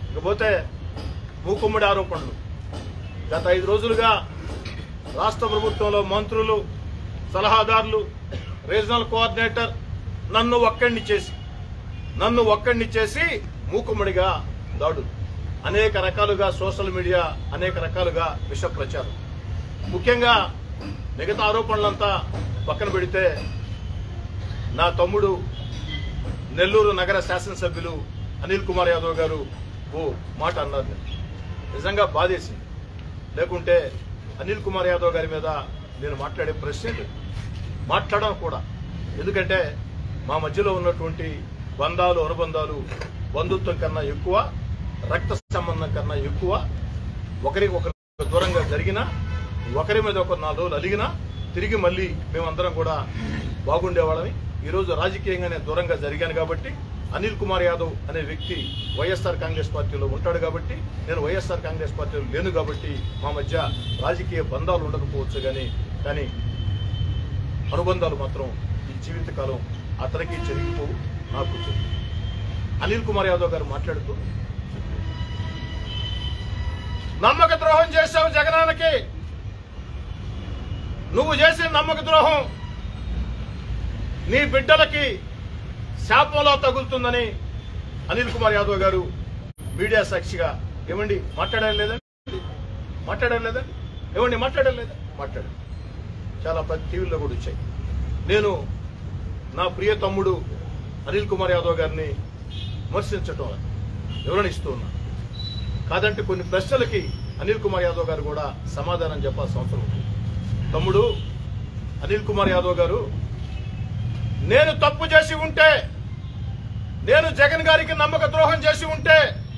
ఇకపోతే మూకుమ్మడి ఆరోపణలు గత ఐదు రోజులుగా రాష్ట్ర ప్రభుత్వంలో మంత్రులు సలహాదారులు రీజనల్ కోఆర్డినేటర్ నన్ను ఒక్కడిని చేసి నన్ను ఒక్కడిని చేసి మూకుమ్మడిగా దాడులు అనేక రకాలుగా సోషల్ మీడియా అనేక రకాలుగా విష ప్రచారం ముఖ్యంగా మిగతా ఆరోపణలంతా పక్కన పెడితే నా తమ్ముడు నెల్లూరు నగర శాసనసభ్యులు అనిల్ కుమార్ యాదవ్ గారు ఓ మాట అన్నారు నేను. నిజంగా బాధేసింది లేకుంటే అనిల్ కుమార్ యాదవ్ గారి మీద నేను మాట్లాడే ప్రశ్న లేదు మాట్లాడడం కూడా ఎందుకంటే మా మధ్యలో ఉన్నటువంటి బంధాలు అనుబంధాలు బంధుత్వం కన్నా ఎక్కువ రక్త సంబంధం కన్నా ఎక్కువ ఒకరికి ఒకరు దూరంగా జరిగినా ఒకరి మీద ఒక నాలుగు రోజులు అలిగినా తిరిగి మళ్ళీ మేమందరం కూడా బాగుండేవాళ్ళని ఈరోజు రాజకీయంగా నేను దూరంగా జరిగాను కాబట్టి అనిల్ కుమార్ యాదవ్ అనే వ్యక్తి వైఎస్ఆర్ కాంగ్రెస్ పార్టీలో ఉంటాడు కాబట్టి నేను వైఎస్ఆర్ కాంగ్రెస్ పార్టీలో లేను కాబట్టి మా మధ్య రాజకీయ బంధాలు ఉండకపోవచ్చు కానీ కానీ అనుబంధాలు మాత్రం ఈ జీవితకాలం అతనికి చెరిగిపోవు నాకు చెరిగి అనిల్ కుమార్ యాదవ్ గారు మాట్లాడుతూ నమ్మక ద్రోహం చేశావు జగనానికి నువ్వు చేసిన నమ్మక ద్రోహం నీ బిడ్డలకి శాపంలో తగులుతుందని అనిల్ కుమార్ యాదవ్ గారు మీడియా సాక్షిగా ఏమండి మాట్లాడాలి లేదండి మాట్లాడాలి లేదండి ఏమండి మాట్లాడాలి లేదా మాట్లాడాలి చాలా ప్రతి టీవీలో కూడా వచ్చాయి నేను నా ప్రియ తమ్ముడు అనిల్ కుమార్ యాదవ్ గారిని విమర్శించటం వివరణిస్తూ ఉన్నా కాదంటే కొన్ని ప్రశ్నలకి అనిల్ కుమార్ యాదవ్ గారు కూడా సమాధానం చెప్పాల్సిన అవసరం ఉంది తమ్ముడు అనిల్ కుమార్ యాదవ్ గారు నేను తప్పు చేసి ఉంటే నేను జగన్ గారికి నమ్మక ద్రోహం చేసి ఉంటే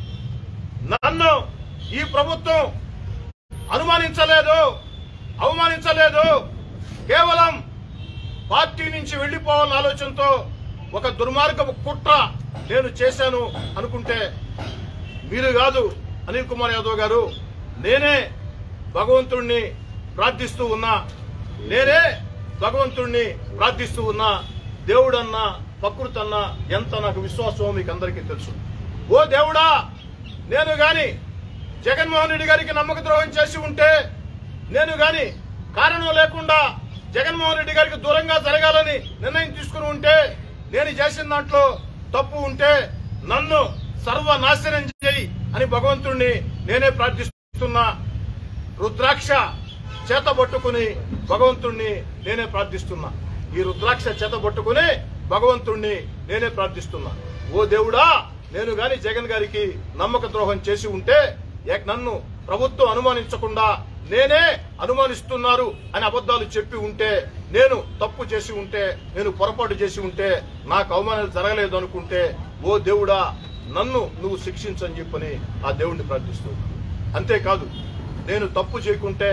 నన్ను ఈ ప్రభుత్వం అనుమానించలేదు అవమానించలేదు కేవలం పార్టీ నుంచి వెళ్లిపోవాలన్న ఆలోచనతో ఒక దుర్మార్గపు కుట్ర నేను చేశాను అనుకుంటే మీరు కాదు అనిల్ కుమార్ యాదవ్ గారు నేనే భగవంతుణ్ణి ప్రార్థిస్తూ ఉన్నా నేనే భగవంతుణ్ణి ప్రార్థిస్తూ ఉన్నా దేవుడన్నా ప్రకృతి అన్నా ఎంత నాకు విశ్వాసమో మీకు అందరికీ తెలుసు ఓ దేవుడా నేను గాని జగన్మోహన్ రెడ్డి గారికి నమ్మక ద్రోహం చేసి ఉంటే నేను గాని కారణం లేకుండా జగన్మోహన్ రెడ్డి గారికి దూరంగా జరగాలని నిర్ణయం తీసుకుని ఉంటే నేను చేసిన దాంట్లో తప్పు ఉంటే నన్ను సర్వనాశనం చేయి అని భగవంతుణ్ణి నేనే ప్రార్థిస్తున్నా రుద్రాక్ష చేత పట్టుకుని భగవంతుణ్ణి నేనే ప్రార్థిస్తున్నా ఈ రుద్రాక్ష చేత పట్టుకుని భగవంతుణ్ణి నేనే ప్రార్థిస్తున్నా ఓ దేవుడా నేను గాని జగన్ గారికి నమ్మక ద్రోహం చేసి ఉంటే ఏక్ నన్ను ప్రభుత్వం అనుమానించకుండా నేనే అనుమానిస్తున్నారు అని అబద్ధాలు చెప్పి ఉంటే నేను తప్పు చేసి ఉంటే నేను పొరపాటు చేసి ఉంటే నాకు అవమానాలు జరగలేదు అనుకుంటే ఓ దేవుడా నన్ను నువ్వు శిక్షించని చెప్పని ఆ దేవుణ్ణి ప్రార్థిస్తూ అంతేకాదు నేను తప్పు చేయకుంటే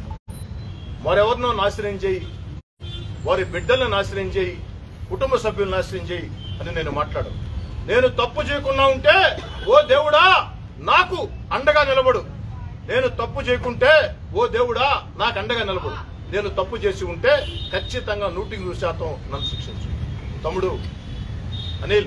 మరెవరినో నాశనం చేయి వారి బిడ్డలను నాశనం చేయి కుటుంబ సభ్యులను నాశనం చేయి అని నేను మాట్లాడు నేను తప్పు చేయకుండా ఉంటే ఓ దేవుడా నాకు అండగా నిలబడు నేను తప్పు చేయకుంటే ఓ దేవుడా నాకు అండగా నిలబడు నేను తప్పు చేసి ఉంటే ఖచ్చితంగా నూటికి నూరు శాతం నన్ను శిక్షించు తమ్ముడు అనిల్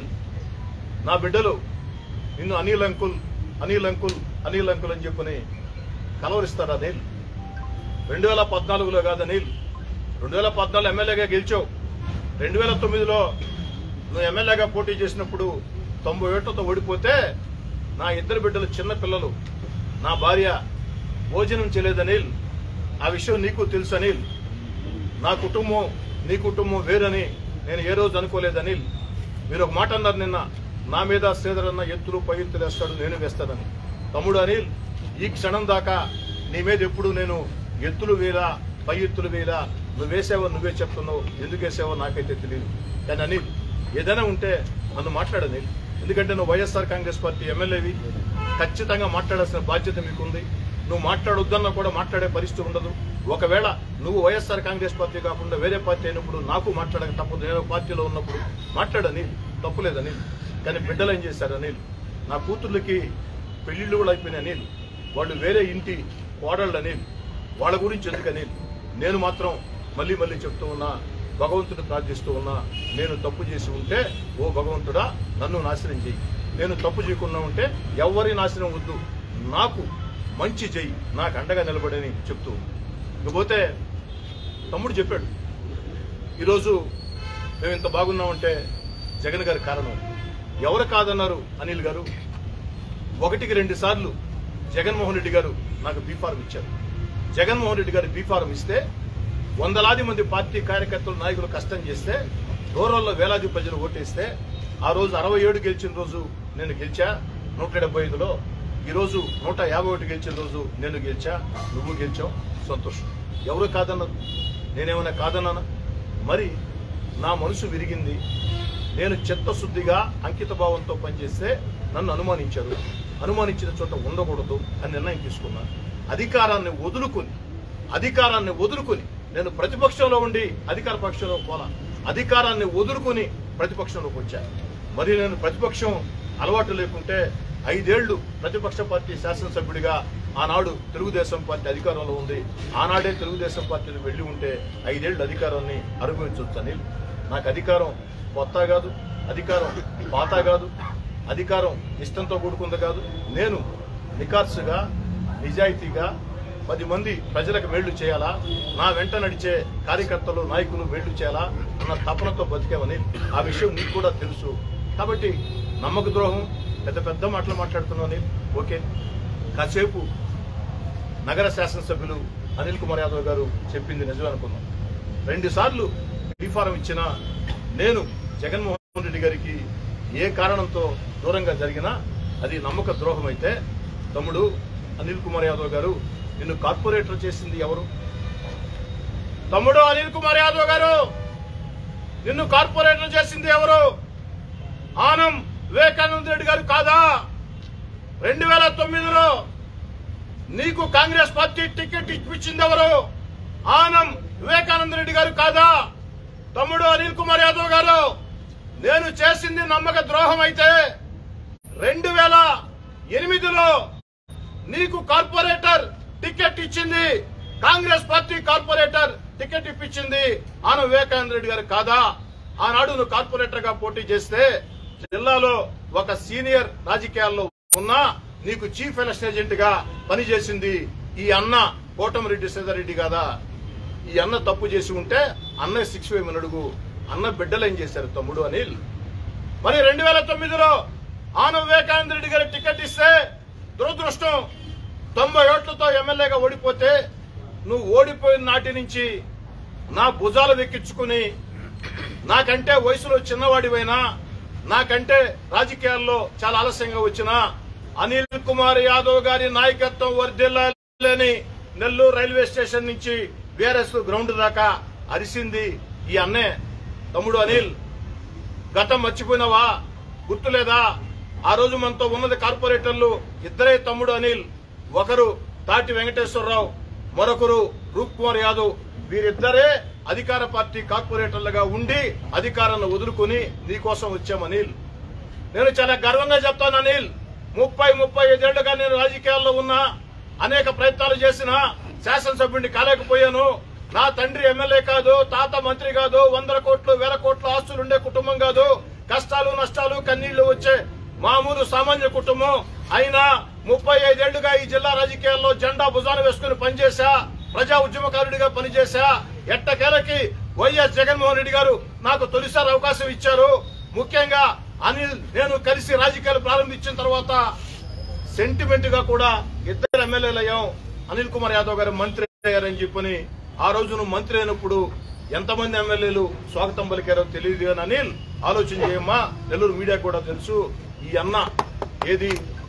నా బిడ్డలు నిన్ను Anil uncle Anil uncle Anil uncle అని చెప్పని కలవరిస్తారు అనిల్ రెండు వేల పద్నాలుగులో కాదు అనిల్ రెండు వేల పద్నాలుగు ఎమ్మెల్యేగా గెలిచావు రెండు వేల తొమ్మిదిలో నువ్వు ఎమ్మెల్యేగా పోటీ చేసినప్పుడు తొంభై ఏళ్లతో ఓడిపోతే నా ఇద్దరు బిడ్డలు చిన్న పిల్లలు నా భార్య భోజనం చేయలేదు అనిల్ ఆ విషయం నీకు తెలుసు అనిల్ నా కుటుంబం నీ కుటుంబం వేరని నేను ఏ రోజు అనుకోలేదు అనిల్ మీరు ఒక మాట అన్నారు నిన్న నా మీద శ్రీధర్ అన్న ఎత్తులు పై ఎత్తులు వేస్తాడు నేను వేస్తానని తమ్ముడు అనిల్ ఈ క్షణం దాకా నీ మీద ఎప్పుడు నేను ఎత్తులు వేలా పై ఎత్తులు వేలా నువ్వు వేసావో నువ్వే చెప్తున్నావు ఎందుకు వేసావో నాకైతే తెలియదు కానీ అనిల్ ఏదైనా ఉంటే నన్ను మాట్లాడు అనిల్ ఎందుకంటే నువ్వు వైఎస్ఆర్ కాంగ్రెస్ పార్టీ ఎమ్మెల్యేవి ఖచ్చితంగా మాట్లాడాల్సిన బాధ్యత మీకుంది నువ్వు మాట్లాడొద్దన్నా కూడా మాట్లాడే పరిస్థితి ఉండదు ఒకవేళ నువ్వు వైఎస్ఆర్ కాంగ్రెస్ పార్టీ కాకుండా వేరే పార్టీ అయినప్పుడు నాకు మాట్లాడక తప్పదు నేను పార్టీలో ఉన్నప్పుడు మాట్లాడని తప్పులేదు అనిల్ కానీ బిడ్డలు ఏం చేశారు అనిల్ నా కూతుర్లకి పెళ్లిళ్ళు కూడా అయిపోయినాయి అనిల్ వాళ్ళు వేరే ఇంటి కోడళ్ళు అనిల్ వాళ్ళ గురించి ఎందుకు అనిల్ నేను మాత్రం మళ్ళీ మళ్ళీ చెప్తూ ఉన్నా భగవంతుడు ప్రార్థిస్తూ ఉన్నా నేను తప్పు చేసి ఉంటే ఓ భగవంతుడా నన్ను నాశనం చేయి నేను తప్పు చేయకుండా ఉంటే ఎవరి నాశనం వద్దు నాకు మంచి చెయ్యి నాకు అండగా నిలబడని చెప్తూ ఉంది. ఇకపోతే తమ్ముడు చెప్పాడు ఈరోజు మేము ఇంత బాగున్నామంటే జగన్ గారి కారణం ఎవరు కాదన్నారు అనిల్ గారు ఒకటికి రెండు సార్లు జగన్మోహన్ రెడ్డి గారు నాకు బీఫారం ఇచ్చారు జగన్మోహన్ రెడ్డి గారు బీఫారం ఇస్తే వందలాది మంది పార్టీ కార్యకర్తలు నాయకులు కష్టం చేస్తే రూరల్లో వేలాది ప్రజలు ఓటేస్తే ఆ రోజు అరవై ఏడు గెలిచిన రోజు నేను గెలిచా నూట డెబ్బై ఐదులో ఈ రోజు నూట యాభై ఒకటి గెలిచిన రోజు నేను గెలిచా నువ్వు గెలిచావు సంతోషం ఎవరు కాదన్నారు నేనేమైనా కాదన్నానా మరి నా మనసు విరిగింది నేను చిత్తశుద్ధిగా అంకిత భావంతో పనిచేస్తే నన్ను అనుమానించారు అనుమానించిన చోట ఉండకూడదు అని నిర్ణయం తీసుకున్నా అధికారాన్ని వదులుకొని అధికారాన్ని వదులుకొని నేను ప్రతిపక్షంలో ఉండి అధికార పక్షంలో పోలా అధికారాన్ని వదులుకొని ప్రతిపక్షంలోకి వచ్చా మరి నేను ప్రతిపక్షం అలవాటు లేకుంటే ఐదేళ్లు ప్రతిపక్ష పార్టీ శాసనసభ్యుడిగా ఆనాడు తెలుగుదేశం పార్టీ అధికారంలో ఉంది ఆనాడే తెలుగుదేశం పార్టీని వెళ్లి ఉంటే ఐదేళ్లు అధికారాన్ని అనుభవించవచ్చు అని నాకు అధికారం కొత్త కాదు అధికారం పాత కాదు అధికారం ఇష్టంతో కూడుకుంది కాదు నేను నికార్సుగా నిజాయితీగా పది మంది ప్రజలకు మేళ్లు చేయాలా నా వెంట నడిచే కార్యకర్తలు నాయకులు మేళ్లు చేయాలా అన్న తపనతో బతికామని ఆ విషయం నీకు కూడా తెలుసు కాబట్టి నమ్మక ద్రోహం పెద్ద పెద్ద మాటలు మాట్లాడుతున్నాను ఓకే కాసేపు నగర శాసనసభ్యులు అనిల్ కుమార్ యాదవ్ గారు చెప్పింది నిజమే అనుకున్నాం రెండు సార్లు బీఫారం ఇచ్చిన నేను జగన్మోహన్ రెడ్డి గారికి ఏ కారణంతో దూరంగా జరిగినా అది నమ్మక ద్రోహం అయితే తమ్ముడు అనిల్ కుమార్ యాదవ్ గారు నిన్ను కార్పొరేటర్ చేసింది ఎవరు తమ్ముడు అనిల్ కుమార్ యాదవ్ గారు నిన్ను కార్పొరేటర్ చేసింది ఎవరు ఆనం వివేకానంద రెడ్డి గారు కాదా రెండు వేల తొమ్మిదిలో నీకు కాంగ్రెస్ పార్టీ టికెట్ ఇప్పించింది ఎవరు ఆనం వివేకానంద రెడ్డి గారు కాదా తమ్ముడు అనిల్ కుమార్ యాదవ్ గారు నేను చేసింది నమ్మక ద్రోహం అయితే రెండు వేల ఎనిమిదిలో నీకు కార్పొరేటర్ టికెట్ ఇచ్చింది కాంగ్రెస్ పార్టీ కార్పొరేటర్ టికెట్ ఇప్పించింది ఆన వివేకానంద రెడ్డి గారు కాదా ఆనాడు నువ్వు కార్పొరేటర్ గా పోటీ చేస్తే జిల్లాలో ఒక సీనియర్ రాజకీయాల్లో ఉన్నా నీకు చీఫ్ ఎలక్షన్ ఏజెంట్ గా పనిచేసింది ఈ అన్న కోటమిరెడ్డి సీతారెడ్డి కాదా ఈ అన్న తప్పు చేసి ఉంటే అన్న శిక్ష వేయమని అడుగు అన్న బిడ్డలు ఏం చేశారు తమ్ముడు అనిల్ మరి రెండు వేల తొమ్మిదిలో ఆన వివేకానంద రెడ్డి గారి టికెట్ ఇస్తే దురదృష్టం తొంభై ఓట్లతో ఎమ్మెల్యేగా ఓడిపోతే నువ్వు ఓడిపోయిన నాటి నుంచి నా భుజాలు వెక్కించుకుని నాకంటే వయసులో చిన్నవాడివైనా నాకంటే రాజకీయాల్లో చాలా ఆలస్యంగా వచ్చిన అనిల్ కుమార్ యాదవ్ గారి నాయకత్వం వర్ధిల్లాలని నెల్లూరు రైల్వే స్టేషన్ నుంచి బీఆర్ఎస్ గ్రౌండ్ దాకా అరిసింది ఈ అన్నే తమ్ముడు అనిల్ గతం మర్చిపోయినావా గుర్తులేదా ఆ రోజు మనతో ఉన్నది కార్పొరేటర్లు ఇద్దరే తమ్ముడు అనిల్ ఒకరు తాటి వెంకటేశ్వరరావు మరొకరు రూప్ కుమార్ యాదవ్ వీరిద్దరే అధికార పార్టీ కార్పొరేటర్లుగా ఉండి అధికారాన్ని వదులుకుని నీకోసం వచ్చాం అనిల్ నేను చాలా గర్వంగా చెప్తాను అనిల్ ముప్పై ముప్పై ఐదేళ్లుగా నేను రాజకీయాల్లో ఉన్నా అనేక ప్రయత్నాలు చేసిన శాసనసభ్యుడిని కాలేకపోయాను నా తండ్రి ఎమ్మెల్యే కాదు తాత మంత్రి కాదు వందల కోట్లు వేల కోట్ల ఆస్తులు ఉండే కుటుంబం కాదు కష్టాలు నష్టాలు కన్నీళ్లు వచ్చే మామూలు సామాన్య కుటుంబం అయినా ముప్పై ఐదేళ్లుగా ఈ జిల్లా రాజకీయాల్లో జెండా భుజాన వేసుకుని పనిచేశా ప్రజా ఉద్యమకారుడిగా పనిచేశా ఎట్టకేలకి వైఎస్ జగన్మోహన్ రెడ్డి గారు నాకు తొలిసారి అవకాశం ఇచ్చారు ముఖ్యంగా అనిల్ నేను కలిసి రాజకీయాలు ప్రారంభించిన తర్వాత సెంటిమెంట్ గా కూడా ఇద్దరు ఎమ్మెల్యేలు అయ్యాం అనిల్ కుమార్ యాదవ్ గారు మంత్రి అయ్యారని చెప్పని ఆ రోజు నువ్వు మంత్రి అయినప్పుడు ఎంతమంది ఎమ్మెల్యేలు స్వాగతం పలికారో తెలియదు అని అనిల్ ఆలోచన చేయమ్మా నెల్లూరు మీడియా కూడా తెలుసు ఈ అన్న ఏది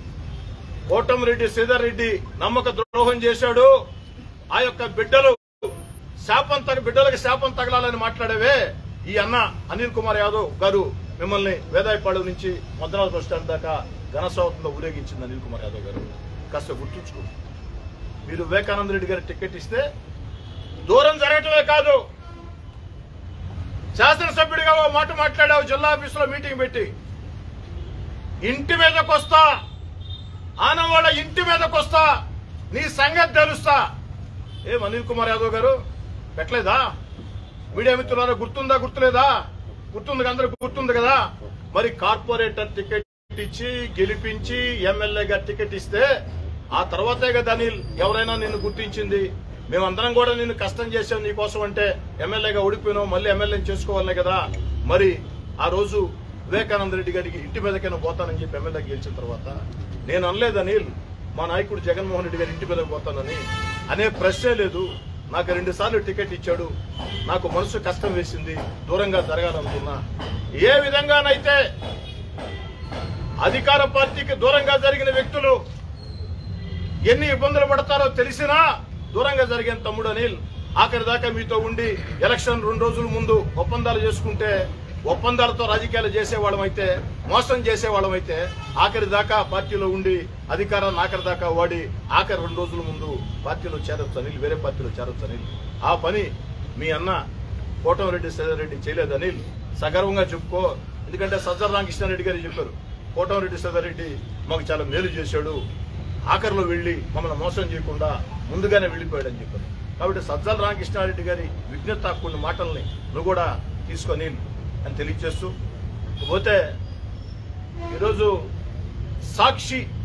కోటమిరెడ్డి శ్రీధర్ రెడ్డి నమ్మక ద్రోహం చేశాడు ఆ యొక్క బిడ్డలు శాపం తగ బిడ్డలకు శాపం తగలాలని మాట్లాడేవే ఈ అన్న అనిల్ కుమార్ యాదవ్ గారు మిమ్మల్ని వేదాయపాడు నుంచి మద్రాసు బస్ స్టాండ్ దాకా ఘనస్వాతంలో ఊరేగించింది అనిల్ కుమార్ యాదవ్ గారు కాస్త గుర్తుంచుకో మీరు వివేకానంద రెడ్డి గారి టికెట్ ఇస్తే దూరం జరగటమే కాదు శాసనసభ్యుడిగా ఓ మాట మాట్లాడావు జిల్లా ఆఫీసులో మీటింగ్ పెట్టి ఇంటి మీదకి వస్తా ఆనవాళ్ళ ఇంటి మీదకి వస్తా నీ సంగతి తెలుస్తా ఏం అనిల్ కుమార్ యాదవ్ గారు పెట్టలేదా మీడియా మిత్రులారా గుర్తుందా గుర్తులేదా గుర్తుంది అందరికి గుర్తుంది కదా మరి కార్పొరేటర్ టికెట్ ఇచ్చి గెలిపించి ఎమ్మెల్యేగా టికెట్ ఇస్తే ఆ తర్వాతే కదా అనిల్ ఎవరైనా నిన్ను గుర్తించింది మేమందరం కూడా నిన్ను కష్టం చేసాం నీకోసం అంటే ఎమ్మెల్యేగా ఓడిపోయినావు మళ్ళీ ఎమ్మెల్యేని చేసుకోవాలనే కదా మరి ఆ రోజు వివేకానంద రెడ్డి గారికి ఇంటి మీదకైనా పోతానని చెప్పి ఎమ్మెల్యే గెలిచిన తర్వాత నేను అనలేదు అనిల్ మా నాయకుడు జగన్మోహన్ రెడ్డి గారి ఇంటి మీదకి పోతానని అనే ప్రశ్నే లేదు నాకు రెండు సార్లు టికెట్ ఇచ్చాడు నాకు మనసు కష్టం వేసింది దూరంగా జరగాలనుకున్నా ఏ విధంగానైతే అధికార పార్టీకి దూరంగా జరిగిన వ్యక్తులు ఎన్ని ఇబ్బందులు పడతారో తెలిసినా దూరంగా జరిగిన తమ్ముడు అనిల్ ఆఖరి దాకా మీతో ఉండి ఎలక్షన్ రెండు రోజుల ముందు ఒప్పందాలు చేసుకుంటే ఒప్పందాలతో రాజకీయాలు చేసేవాళ్ళమైతే మోసం చేసేవాళ్ళమైతే ఆఖరి దాకా పార్టీలో ఉండి అధికారాన్ని ఆఖరి దాకా వాడి ఆఖరి రెండు రోజుల ముందు పార్టీలో చేరొచ్చు అనిల్ వేరే పార్టీలో చేరొచ్చు అనిల్ ఆ పని మీ అన్న కోటమిరెడ్డి రెడ్డి చేయలేదు అనిల్ సగర్వంగా చెప్పుకో ఎందుకంటే సజ్జల రామకృష్ణారెడ్డి గారు చెప్పారు కోటమిరెడ్డి సదారెడ్డి మాకు చాలా మేలు చేశాడు ఆఖరిలో వెళ్లి మమ్మల్ని మోసం చేయకుండా ముందుగానే వెళ్ళిపోయాడని చెప్పారు కాబట్టి సజ్జల రామకృష్ణారెడ్డి గారి విజ్ఞత కొన్ని మాటల్ని నువ్వు కూడా తీసుకొని అని తెలియజేస్తూ పోతే ఈరోజు సాక్షి